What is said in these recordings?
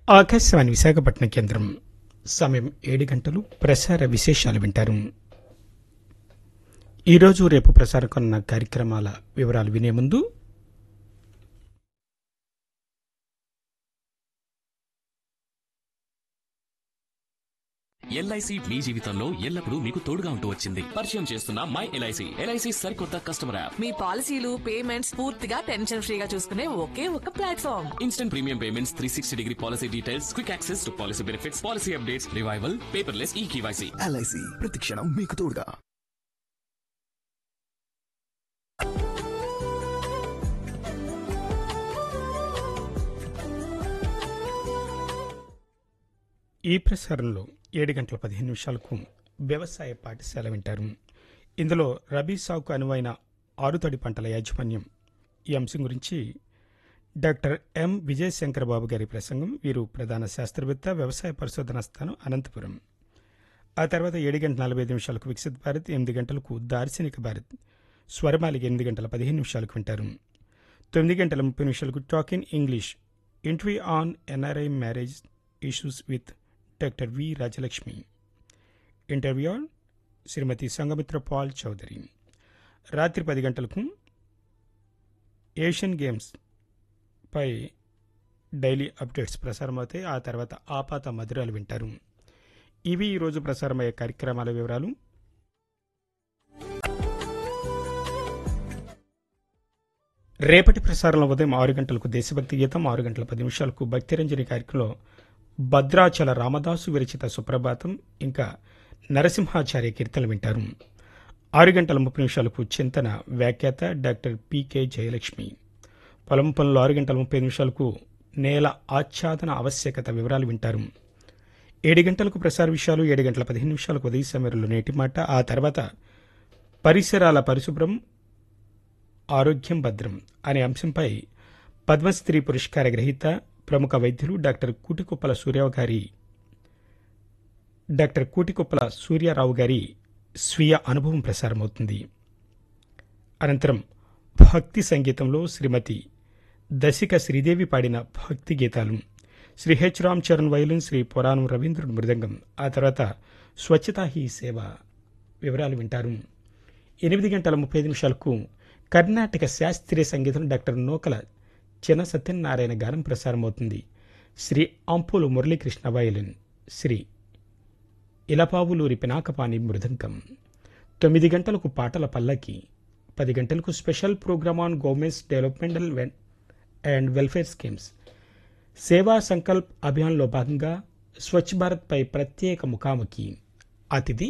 ఆకాశవాణి విశాఖపట్నం కేంద్రం సమయం ఏడు గంటలు ప్రసార విశేషాలు వింటారు ఈరోజు రేపు ప్రసారం కొన్న కార్యక్రమాల వివరాలు వినే ముందు ఎల్ఐసి మీ జీవితంలో ఎల్లప్పుడూ మీకు తోడుగా ఉంటూ వచ్చింది పరిచయం చేస్తున్న మై ఎల్ఐసి ఎల్ఐసి సరికొత్త కస్టమర్ యాప్ మీ పాలసీలు పేమెంట్స్ పూర్తిగా టెన్షన్ ఫ్రీగా చూసుకునే ఒకే ఒక platform instant premium payments three sixty degree policy details quick access to policy benefits policy updates revival paperless e KYC LIC ప్రతిక్షణం మీకు తోడుగా ఈ ప్రసారంలో ఏడు గంటల పదిహేను నిమిషాలకు వ్యవసాయ పాఠశాల వింటారు ఇందులో రబీ సాగుకు అనువైన ఆరుతడి పంటల యాజమాన్యం ఈ అంశం గురించి డాక్టర్ ఎం విజయశంకర్ బాబు గారి ప్రసంగం వీరు ప్రధాన శాస్త్రవేత్త వ్యవసాయ పరిశోధన స్థానం అనంతపురం ఆ తర్వాత ఏడు గంటల నలభై ఐదు నిమిషాలకు వికసిత్ భారత్ ఎనిమిది గంటలకు దార్శనిక భారత్ స్వరమాలిక ఎనిమిది గంటల పదిహేను నిమిషాలకు వింటారు తొమ్మిది గంటల ముప్పై నిమిషాలకు talk in English interview on NRI marriage issues with doctor V Rajalakshmi interview on Shrimati Sanghamitra Pal Chaudhuri రాత్రి పది గంటలకు ఏషియన్ గేమ్స్ పై డైలీ అప్డేట్స్ ప్రసారమవుతాయి ఆ తర్వాత ఆపాత మధురాలు వింటారు ఇవి ఈరోజు ప్రసారమయ్యే కార్యక్రమాల వివరాలు రేపటి ప్రసారంలో ఉదయం ఆరు గంటలకు దేశభక్తి గీతం ఆరు గంటల పది నిమిషాలకు భక్తిరంజని కార్యక్రమంలో భద్రాచల రామదాసు విరచిత సుప్రభాతం ఇంకా నరసింహాచార్య కీర్తనలు వింటారు ఆరు గంటల ముప్పై నిమిషాలకు చింతన వ్యాఖ్యాత డాక్టర్ పికే జయలక్ష్మి పొలం పనులు ఆరు గంటల ముప్పై నిమిషాలకు నేల ఆచ్ఛాదన ఆవశ్యకత వివరాలు వింటారు ఏడు గంటలకు ప్రసార విషయాలు ఏడు గంటల పదిహేను నిమిషాలకు ఉదయ సమయంలో నేటి మాట ఆ తర్వాత పరిసరాల పరిశుభ్రం ఆరోగ్యం భద్రం అనే అంశంపై పద్మశ్రీ పురస్కార గ్రహీత ప్రముఖ వైద్యులు డాక్టర్ కూటికుప్పల సూర్యరావు గారి డాక్టర్ కూటికుప్పల సూర్యారావు గారి స్వీయ అనుభవం ప్రసారమవుతుంది అనంతరం భక్తి సంగీతంలో శ్రీమతి దశిక శ్రీదేవి పాడిన భక్తి గీతాలు శ్రీ హెచ్ రామ్ చరణ్ వైలిన్ శ్రీ పురాణం రవీంద్రుడు మృదంగం ఆ తర్వాత స్వచ్ఛతా హీ సేవ వివరాలు వింటారు ఎనిమిది గంటల ముప్పై ఐదు నిమిషాలకు కర్ణాటక శాస్త్రీయ సంగీతం డాక్టర్ నూకల చిన్న సత్యనారాయణ గానం ప్రసారమవుతుంది శ్రీ అంపులు మురళీకృష్ణ వయలిన్ శ్రీ ఇలపావులూరి పినాకపాణి మృదంగం తొమ్మిది గంటలకు పాటల పల్లకి పది గంటలకు special programme on governments developmental when and welfare schemes Seva Sankalp అభియాన్లో భాగంగా స్వచ్ఛ భారత్పై ప్రత్యేక ముఖాముఖి అతిథి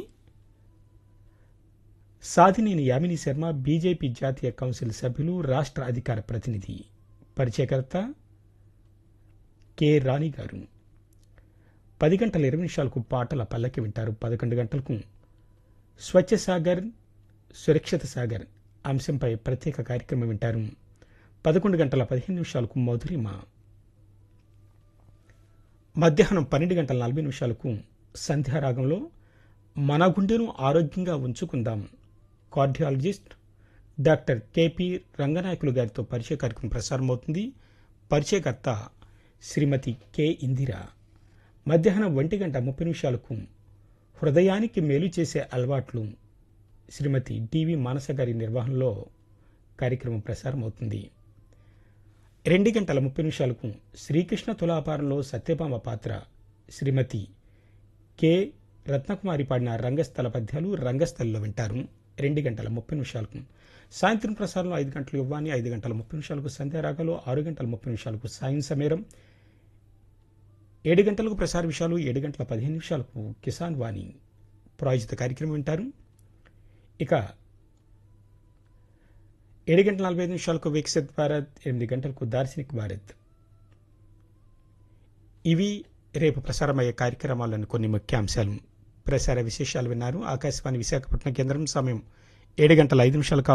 సాధినేని యామిని శర్మ బీజేపీ జాతీయ కౌన్సిల్ సభ్యులు రాష్ట్ర అధికార ప్రతినిధి పరిచయకర్త కె రాణి గారు పది గంటల ఇరవై నిమిషాలకు పాటల పల్లకి వింటారు పదకొండు గంటలకు స్వచ్ఛ సాగర్ సురక్షిత సాగర్ అంశంపై ప్రత్యేక కార్యక్రమం వింటారు పదకొండు గంటల పదిహేను నిమిషాలకు మధురిమ మధ్యాహ్నం పన్నెండు గంటల నలభై నిమిషాలకు సంధ్యారాగంలో మన గుండెను ఆరోగ్యంగా ఉంచుకుందాం కార్డియాలజిస్ట్ డాక్టర్ కేపి రంగనాయకులు గారితో పరిచయ కార్యక్రమం ప్రసారమవుతుంది పరిచయకర్త శ్రీమతి కె ఇందిరా మధ్యాహ్నం ఒంటి గంట ముప్పై నిమిషాలకు హృదయానికి మేలు చేసే అలవాట్లు శ్రీమతి డివి మానస గారి నిర్వహణలో కార్యక్రమం ప్రసారమవుతుంది రెండు గంటల ముప్పై నిమిషాలకు శ్రీకృష్ణ తులాపారంలో సత్యభామ పాత్ర శ్రీమతి కె రత్నకుమారి పాడిన రంగస్థల పద్యాలు రంగస్థలిలో వింటారు రెండు గంటల ముప్పై నిమిషాలకు సాయంత్రం ప్రసారంలో ఐదు గంటలు ఇవ్వాని ఐదు గంటల ముప్పై నిమిషాలకు సంధ్యారాగాలు ఆరు గంటల ముప్పై నిమిషాలకు సాయం సమేరం ఏడు గంటలకు ప్రసార విషయాలు ఏడు గంటల పదిహేను నిమిషాలకు కిసాన్ వాణి ప్రాయోజిత కార్యక్రమం వింటారు ఇక ఏడు గంటల నలభై ఐదు నిమిషాలకు వికసిత్ భారత్ ఎనిమిది గంటలకు దార్శనిక్ భారత్ ఇవి రేపు ప్రసారమయ్యే కార్యక్రమాలను కొన్ని ముఖ్యాంశాలు ప్రసార విశేషాలు విన్నారు ఆకాశవాణి విశాఖపట్నం కేంద్రం సమయం ఏడు గంటల ఐదు నిమిషాలకు